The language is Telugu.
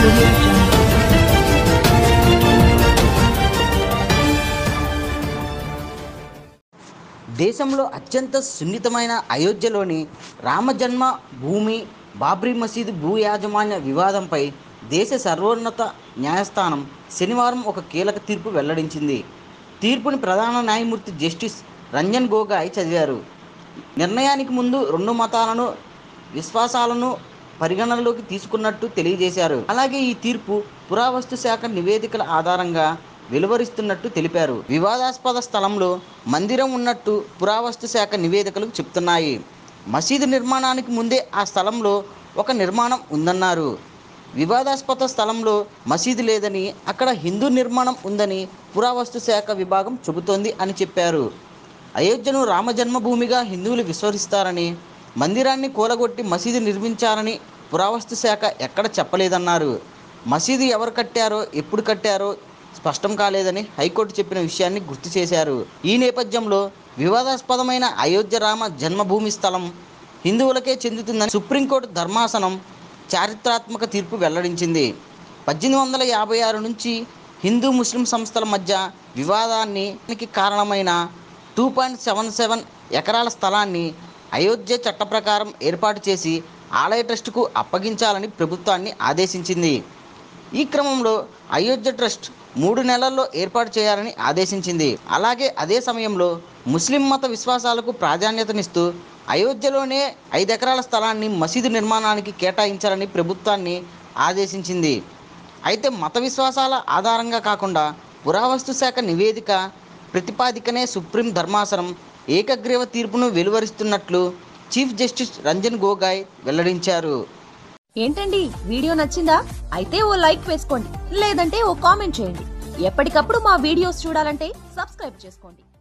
audio jungle. దేశంలో అత్యంత సున్నితమైన అయోధ్యలోని రామజన్మ భూమి బాబ్రీ మసీదు భూ యాజమాన్య వివాదంపై దేశ సర్వోన్నత న్యాయస్థానం శనివారం ఒక కీలక తీర్పు వెల్లడించింది తీర్పుని ప్రధాన న్యాయమూర్తి జస్టిస్ రంజన్ గోగాయ్ చదివారు నిర్ణయానికి ముందు రెండు మతాలను విశ్వాసాలను పరిగణనలోకి తీసుకున్నట్టు తెలియజేశారు అలాగే ఈ తీర్పు పురావస్తు శాఖ నివేదికల ఆధారంగా వెలువరిస్తున్నట్టు తెలిపారు వివాదాస్పద స్థలంలో మందిరం ఉన్నట్టు పురావస్తు శాఖ నివేదికలు చెప్తున్నాయి మసీదు నిర్మాణానికి ముందే ఆ స్థలంలో ఒక నిర్మాణం ఉందన్నారు వివాదాస్పద స్థలంలో మసీదు లేదని అక్కడ హిందూ నిర్మాణం ఉందని పురావస్తు శాఖ విభాగం చెబుతోంది అని చెప్పారు అయోధ్యను రామజన్మభూమిగా హిందువులు విశ్వసిస్తారని మందిరాన్ని కూలగొట్టి మసీదు నిర్మించారని పురావస్తు శాఖ ఎక్కడ చెప్పలేదన్నారు మసీదు ఎవరు కట్టారో ఎప్పుడు కట్టారో స్పష్టం కాలేదని హైకోర్టు చెప్పిన విషయాన్ని గుర్తు చేశారు ఈ నేపథ్యంలో వివాదాస్పదమైన అయోధ్య రామ జన్మభూమి స్థలం హిందువులకే చెందుతుందని సుప్రీంకోర్టు ధర్మాసనం చారిత్రాత్మక తీర్పు వెల్లడించింది పద్దెనిమిది వందల యాభై ఆరు నుంచి హిందూ ముస్లిం సంస్థల మధ్య వివాదానికి కారణమైన టూ పాయింట్ సెవెన్ సెవెన్ ఎకరాల స్థలాన్ని అయోధ్య చట్ట ప్రకారం ఏర్పాటు చేసి ఆలయ ట్రస్టుకు అప్పగించాలని ప్రభుత్వాన్ని ఆదేశించింది ఈ క్రమంలో అయోధ్య ట్రస్ట్ మూడు నెలల్లో ఏర్పాటు చేయాలని ఆదేశించింది అలాగే అదే సమయంలో ముస్లిం మత విశ్వాసాలకు ప్రాధాన్యతనిస్తూ అయోధ్యలోనే ఐదు ఎకరాల స్థలాన్ని మసీదు నిర్మాణానికి కేటాయించాలని ప్రభుత్వాన్ని ఆదేశించింది అయితే మత విశ్వాసాల ఆధారంగా కాకుండా పురావస్తు శాఖ నివేదిక ప్రతిపాదికనే సుప్రీం ధర్మాసనం ఏకగ్రీవ తీర్పును వెలువరిస్తున్నట్లు చీఫ్ జస్టిస్ రంజన్ గోగాయ్ వెల్లడించారు ఏంటండి వీడియో నచ్చిందా అయితే ఓ లైక్ వేసుకోండి లేదంటే ఓ కామెంట్ చేయండి ఎప్పటికప్పుడు మా వీడియోస్ చూడాలంటే సబ్స్క్రైబ్ చేసుకోండి